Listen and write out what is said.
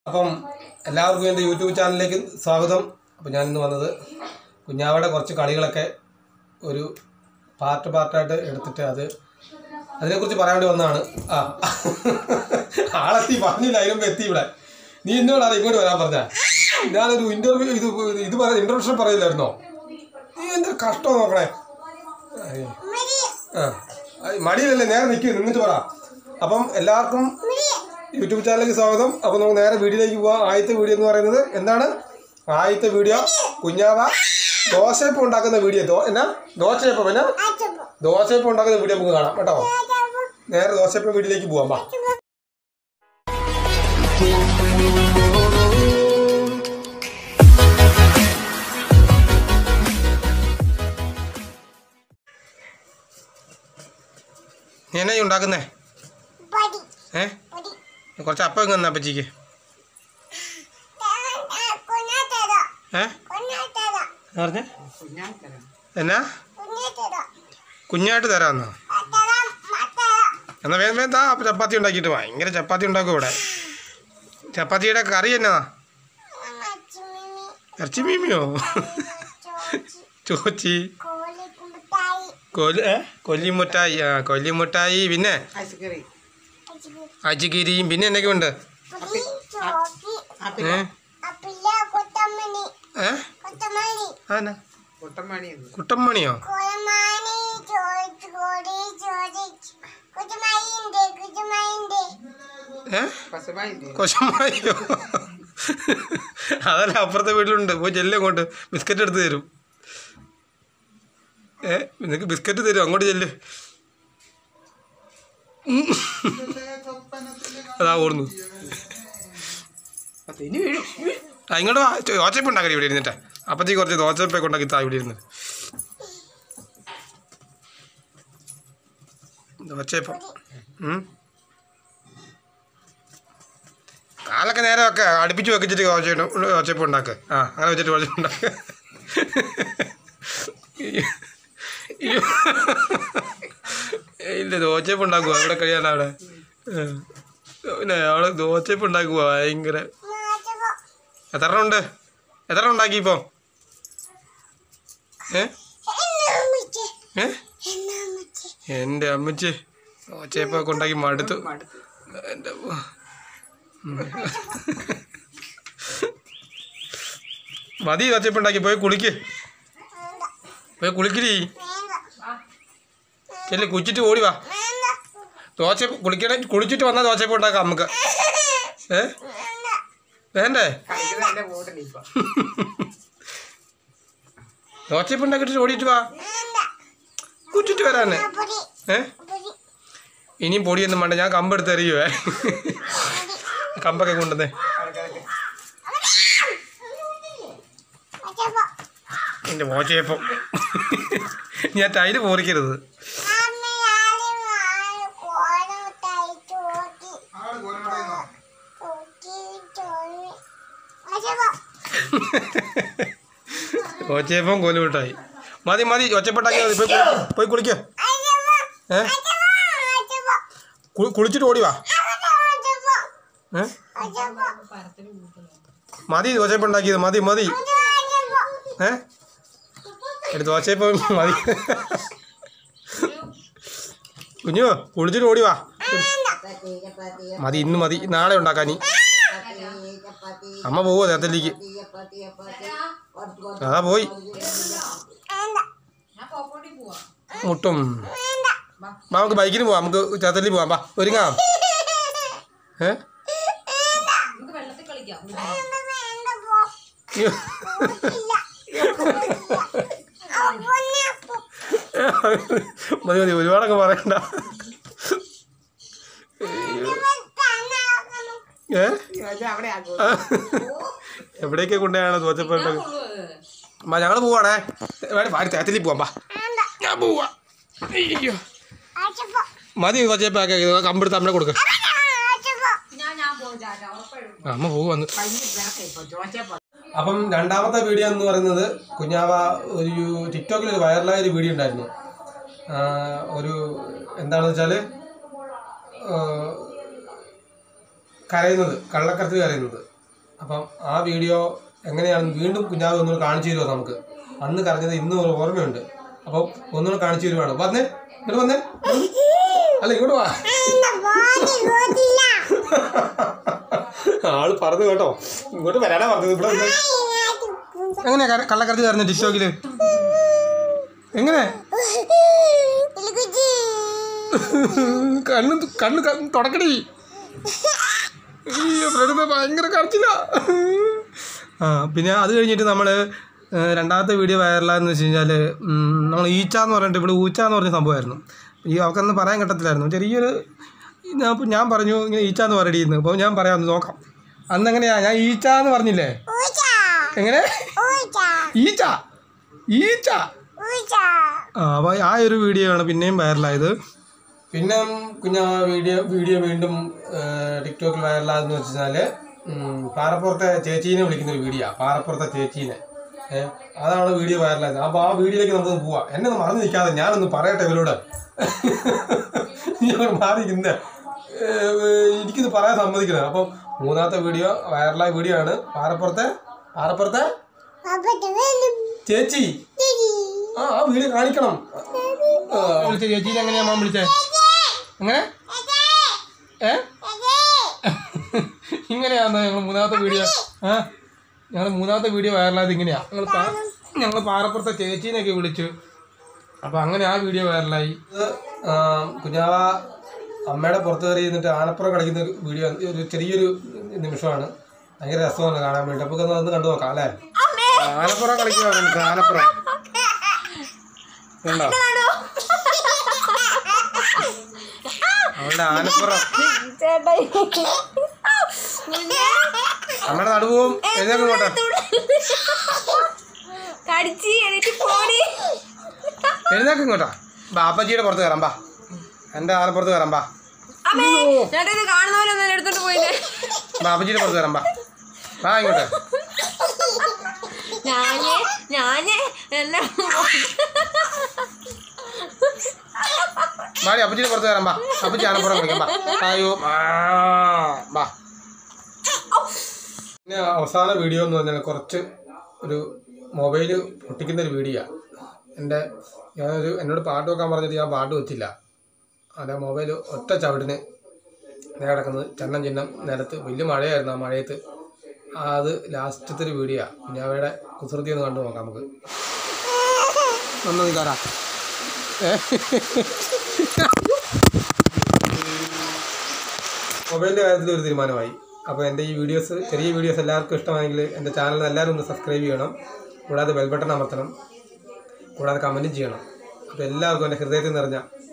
അപ്പം എല്ലാവർക്കും എൻ്റെ യൂട്യൂബ് ചാനലിലേക്ക് സ്വാഗതം അപ്പോൾ ഞാനിന്ന് വന്നത് കുഞ്ഞാവയുടെ കുറച്ച് കളികളൊക്കെ ഒരു പാർട്ട് പാർട്ടായിട്ട് എടുത്തിട്ട് അത് അതിനെക്കുറിച്ച് പറയാൻ വേണ്ടി വന്നതാണ് ആ ആളെത്തി പറഞ്ഞില്ല അതിന് മുമ്പ് എത്തി ഇവിടെ നീ എന്നോടാണ് ഇങ്ങോട്ട് വരാൻ പറഞ്ഞ ഞാനൊരു ഇൻ്റർവ്യൂ ഇത് ഇത് പറ ഇൻട്രൊഡക്ഷൻ പറയില്ലായിരുന്നോ നീ എന്തൊരു കഷ്ടം നോക്കണേ അയ്യോ. ആ അത് മടിയിലല്ലേ നേരെ നിൽക്കുക നിന്നിട്ട് പറ അപ്പം എല്ലാവർക്കും യൂട്യൂബ് ചാനലിലേക്ക് സ്വാഗതം അപ്പോൾ നമുക്ക് നേരെ വീഡിയോയിലേക്ക് പോവാം ആദ്യത്തെ വീഡിയോ എന്ന് പറയുന്നത് എന്താണ് ആദ്യത്തെ വീഡിയോ കുഞ്ഞാവ ദോശയപ്പം ഉണ്ടാക്കുന്ന വീഡിയോ ദോ എന്നാ ദോശയപ്പം എന്നാ ദോശയപ്പം ഉണ്ടാക്കുന്ന വീഡിയോ നമുക്ക് കാണാം കേട്ടോ നേരെ ദോശയപ്പം വീഡിയോയിലേക്ക് പോവാം വാ നീ എന്നാ ഈ ഉണ്ടാക്കുന്നേ ഏ കുറച്ച് അപ്പം ഇങ്ങ് തന്നാ അപ്പച്ചിക്ക് ഏ എന്നാ പറഞ്ഞേ എന്നാ കുഞ്ഞായിട്ട് തരാമെന്നോ എന്നാ വേഗം വേഗം താ അപ്പം ചപ്പാത്തി ഉണ്ടാക്കിയിട്ട് ഭയങ്കര ചപ്പാത്തി ഉണ്ടാക്കും ഇവിടെ ചപ്പാത്തിയുടെ കറി എന്നതാ ഇറച്ചി മീമിയോ ചോച്ചി കൊല്ലി ഏ കൊല്ലിമുട്ടായി ആ കൊല്ലിമുട്ടായി പിന്നെ ഐസ്ക്രീം അച്ചിക്കിരിയും പിന്നെ എന്നൊക്കെ ഉണ്ട് ഏ ഏ അതെന്നാ കുട്ടമണി കുട്ടമ്മണിയോ ഏ പശുമായില്ലേ കൊശമായോ അതല്ല അപ്പുറത്തെ വീട്ടിലുണ്ട് പോയി ചെല്ലും അങ്ങോട്ട് ബിസ്ക്കറ്റ് എടുത്ത് തരും ഏ നിനക്ക് ബിസ്ക്കറ്റ് തരും അങ്ങോട്ട് ചെല്ല് ഉം. അതാ ഓടുന്നു അതിന് വീഴും ആ ഇങ്ങോട്ട് വാ ദോച്ചപ്പ് ഉണ്ടാക്കടി ഇവിടെ ഇരുന്നിട്ട് അപ്പത്തേക്ക് കുറച്ച് ദോച്ചപ്പൊക്കെ ഉണ്ടാക്കി താ ഇവിടെ ഇരുന്ന് ദോച്ചപ്പം ഉം. കാലൊക്കെ നേരെ വെക്ക അടുപ്പിച്ച് വെച്ചിട്ട് ദോശ ദോച്ചപ്പം ഉണ്ടാക്ക് ആ അങ്ങനെ വെച്ചിട്ട് ദോശ ഉണ്ടാക്ക് അയ്യോ. ഇല്ല ദോച്ചപ്പം ഉണ്ടാക്കുക അവിടെ കഴിയാനാ അവിടെ ആ. പിന്നെ അവിടെ ദോച്ചപ്പം ഉണ്ടാക്കുക ഭയങ്കര എത്ര എണ്ണം ഉണ്ട് എത്ര എണ്ണം ഉണ്ടാക്കി ഇപ്പം ഏ ഏ എൻ്റെ അമ്മച്ചി ദോച്ചയപ്പൊക്കെ ഉണ്ടാക്കി മടുത്തു എൻ്റെ ഉവ്വ. ഉം. മതി ദോച്ചയപ്പം ഉണ്ടാക്കി പോയി കുളിക്ക് പോയി കുളിക്കടി ചെല്ലി കുളിച്ചിട്ട് ഓടി വാ ദോശ കുളിക്കണ കുളിച്ചിട്ട് വന്നാൽ ദോശയപ്പം ഉണ്ടാക്കാം നമുക്ക് ഏ വേണ്ടേ കഴിക്കുന്നതിന്റെ കൂട്ടിൽ ഇപ്പൊ ദോശയപ്പം ഉണ്ടാക്കിയിട്ട് ഓടിയിട്ട് വാ കുച്ചിട്ട് വരാന് ഏ ഇനിയും പൊടിയൊന്നും വേണ്ട ഞാൻ കമ്പെടുത്ത് എറിയുവേ കമ്പൊക്കെ കൊണ്ടുവന്നേ ആൾക്കാരൊക്കെ എൻ്റെ മോശയപ്പം ഞാൻ ടൈല് പോറിക്കരുത് ഒച്ചയപ്പം കോലുമിട്ടായി മതി മതി ഒച്ചപ്പെട്ടാക്കി മതി പോയി കുളി- പോയി കുളിക്ക ഏ കുളി- കുളിച്ചിട്ട് ഓടി വാ ഏ മതി ദോശയപ്പം ഉണ്ടാക്കിയത് മതി മതി ഏ എടി ദോശയപ്പം മതി കുഞ്ഞു കുളിച്ചിട്ട് ഓടി വാ മതി ഇന്ന് മതി നാളെ ഉണ്ടാക്കാനി അമ്മ പോവോ നേരത്തേക്ക് അതാ പോയി മുട്ടും വാ, നമുക്ക് ബൈക്കിന് പോവാം നമുക്ക് ചേത്തല്ലി പോവാം വാ ഒരുങ്ങാം ഏ അയ്യോ. മതി മതി ഒരുപാടൊക്കെ പറയണ്ട ഏ ഇത് അവിടെ ആക്കും എവിടേക്ക് കൊണ്ടുപോയാണ് തോച്ചപ്പെട്ടത് അമ്മ ഞങ്ങൾ പോവാണേ വേണ്ട പാടി തേത്തല്ലി പോവാം വാ ഞാൻ പോവാ അയ്യോ മതി തോച്ചപ്പാക്കി കമ്പെടുത്ത് അമ്മനെ കൊടുക്ക അമ്മ പോവാന്ന് ഇപ്പൊ ചോദിച്ചപ്പോ അപ്പം രണ്ടാമത്തെ വീഡിയോ എന്ന് പറയുന്നത് കുഞ്ഞാവ ഒരു ടിക്ടോക്കിൽ ഒരു വൈറലായ ഒരു വീഡിയോ ഉണ്ടായിരുന്നു ആ, ഒരു എന്താണെന്ന് വെച്ചാൽ കരയുന്നത് കള്ളക്കരത്തിൽ കരയുന്നത് അപ്പം ആ വീഡിയോ എങ്ങനെയാണെന്ന് വീണ്ടും കുഞ്ഞാവ് ഒന്നുകൂടെ കാണിച്ചു തരുമോ നമുക്ക് അന്ന് കരഞ്ഞത് ഇന്നും ഒരു ഓർമ്മയുണ്ട് അപ്പം ഒന്നുകൂടെ കാണിച്ചു തരുവാണ് വന്നേ ഇങ്ങോട്ട് വന്നേ അല്ല ഇങ്ങോട്ട് വാ ആള് പറഞ്ഞു കേട്ടോ ഇങ്ങോട്ട് വരാനാ പറഞ്ഞത് ഇവിടെ വന്നേ. എങ്ങനെയാ കര- കള്ളക്കരച്ച് കയറുന്ന ടിക്ടോക്കില് എങ്ങനെ കണ്ണ് കണ്ണ് ക- തുടക്കടി അയ്യോ ഫ്രണ്ട് ഭയങ്കര കരച്ചില്ല ആ പിന്നെ അത് കഴിഞ്ഞിട്ട് നമ്മൾ രണ്ടാമത്തെ വീഡിയോ വൈറലാന്ന് വെച്ച് കഴിഞ്ഞാൽ നമ്മൾ ഈച്ച എന്ന് പറഞ്ഞിട്ട് ഇവിടെ ഊച്ച എന്ന് പറഞ്ഞ സംഭവമായിരുന്നു ഈ അവൾക്കൊന്നും പറയാൻ കിട്ടത്തില്ലായിരുന്നു ചെറിയൊരു ഞാൻ ഇപ്പം ഞാൻ പറഞ്ഞു ഇങ്ങനെ ഈച്ച എന്ന് പറയടിയെന്ന് അപ്പോൾ ഞാൻ പറയാം ഒന്ന് നോക്കാം അന്ന് എങ്ങനെയാ ഞാൻ ഈച്ച എന്ന് പറഞ്ഞില്ലേ എങ്ങനെ ഈച്ച ഈച്ച ആ അപ്പോൾ ആ ഒരു വീഡിയോ ആണ് പിന്നെയും വൈറലായത് പിന്നെ കുഞ്ഞ വീഡിയോ വീഡിയോ വീണ്ടും ടിക്ടോക്കിൽ വൈറലാകുന്ന വെച്ചാൽ പാറപ്പുറത്തെ ചേച്ചീനെ വിളിക്കുന്ന ഒരു വീഡിയോ പാറപ്പുറത്തെ ചേച്ചീനെ ഏ, അതാണ് വീഡിയോ വൈറലായത് അപ്പോൾ ആ വീഡിയോയിലേക്ക് നമുക്കൊന്ന് പോവാം എന്നെ ഒന്ന് മറന്നു നിൽക്കാതെ ഞാനൊന്ന് പറയട്ടെ ഇവരോട് ഞാൻ മാറി ഇന്ന് എനിക്കിത് പറയാൻ സമ്മതിക്കണം അപ്പം മൂന്നാമത്തെ വീഡിയോ വൈറലായ വീഡിയോ ആണ് പാറപ്പുറത്തെ പാറപ്പുറത്തെ ചേച്ചി ആ ആ വീഡിയോ കാണിക്കണം ആ, വിളിച്ച ചേച്ചീനെ എങ്ങനെയാ മാം വിളിച്ചേ എങ്ങനെ ഏ ഇങ്ങനെയാന്ന് ഞങ്ങൾ മൂന്നാമത്തെ വീഡിയോ ആ ഞങ്ങൾ മൂന്നാമത്തെ വീഡിയോ വൈറലായത് ഇങ്ങനെയാ ഞങ്ങൾ ഞങ്ങൾ പാറപ്പുറത്തെ ചേച്ചീനെയൊക്കെ വിളിച്ചു അപ്പോൾ അങ്ങനെ ആ വീഡിയോ വൈറലായി കുഞ്ഞാവ അമ്മയുടെ പുറത്ത് കയറി ഇരുന്നിട്ട് ആനപ്പുറം കളിക്കുന്ന ഒരു വീഡിയോ ഒരു ചെറിയൊരു നിമിഷമാണ് ഭയങ്കര രസമാണ് കാണാൻ വേണ്ടി അപ്പോൾ ഒന്ന് കണ്ടു നോക്കാം അല്ലേ ആനപ്പുറം കളിക്കുക നമുക്ക് ആനപ്പുറം കണ്ടോ അവളുടെ ആനപ്പുറം അമ്മയുടെ നടുവും എഴുന്നേക്കും പോട്ടെ കടിച്ച് എണീറ്റ് പോടി എഴുന്നേക്കും ഇങ്ങോട്ടാ ബാപ്പജിയുടെ പുറത്ത് കയറാം ബാ എൻ്റെ ആനപ്പുറത്ത് കയറാം ബാ അമ്മേ ചേട്ടാ ഇത് കാണുന്നവരൊന്നും എടുത്തോണ്ട് പോയില്ലേ ബാപ്പജിയുടെ പുറത്ത് കയറാം ബാ ബാ ഇങ്ങോട്ട് ഞാനേ ഞാനേ എന്നെ ബാടി അപ്പച്ചിയുടെ പുറത്ത് കയറാം ബാ അപ്പച്ചി ആനപ്പുറം കളിക്കാം ബാ അയ്യോ ആ, ബാ പിന്നെ അവസാന വീഡിയോ എന്ന് പറഞ്ഞാൽ കുറച്ച് ഒരു മൊബൈൽ പൊട്ടിക്കുന്ന ഒരു വീഡിയോ എൻ്റെ ഞാനൊരു എന്നോട് പാട്ട് വെക്കാൻ പറഞ്ഞിട്ട് ഞാൻ പാട്ട് വെച്ചില്ല അതെ മൊബൈൽ ഒറ്റ ചവിട്ടിന് നേരെ കിടക്കുന്നത് ചന്നം ചിഹ്നം നിലത്ത് വലിയ മഴയായിരുന്നു ആ മഴയത്ത് ആ, അത് ലാസ്റ്റത്തെ ഒരു വീഡിയോ പിന്നെ അവയുടെ കുസൃതി ഒന്ന് കണ്ടു നോക്കാം നമുക്ക് ഒന്ന് നിൽക്കാറാ മൊബൈലിൻ്റെ കാര്യത്തിൽ ഒരു തീരുമാനമായി അപ്പോൾ എൻ്റെ ഈ വീഡിയോസ് ചെറിയ വീഡിയോസ് എല്ലാവർക്കും ഇഷ്ടമായെങ്കിൽ എൻ്റെ ചാനൽ എല്ലാവരും ഒന്ന് സബ്സ്ക്രൈബ് ചെയ്യണം കൂടാതെ ബെൽ ബട്ടൺ അമർത്തണം കൂടാതെ കമൻറ്റും ചെയ്യണം അപ്പോൾ എല്ലാവർക്കും എൻ്റെ ഹൃദയത്തിൽ നിറഞ്ഞ